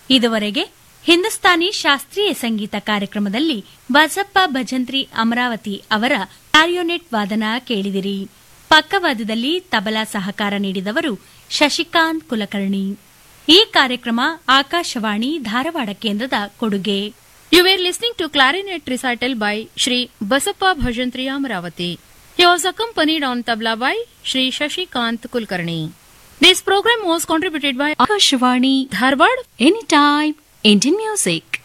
ಇದುವರೆಗೆ ಹಿಂದೂಸ್ತಾನಿ ಶಾಸ್ತ್ರೀಯ ಸಂಗೀತ ಕಾರ್ಯಕ್ರಮದಲ್ಲಿ ಬಸಪ್ಪ ಭಜಂತ್ರಿ ಅಮರಾವತಿ ಅವರ ಕ್ಲಾರಿಯೋನೆಟ್ ವಾದನ ಕೇಳಿದಿರಿ ಪಕ್ಕವಾದದಲ್ಲಿ ತಬಲಾ ಸಹಕಾರ ನೀಡಿದವರು ಶಶಿಕಾಂತ್ ಕುಲಕರ್ಣಿ ಈ ಕಾರ್ಯಕ್ರಮ ಆಕಾಶವಾಣಿ ಧಾರವಾಡ ಕೇಂದ್ರದ ಕೊಡುಗೆ You were listening to clarinet recital by Shri Basappa Bhajantri Amravati. He was accompanied on tabla by Shri Shashikant Kulkarni. This program was contributed by Akashvani Dharwad any time Indian music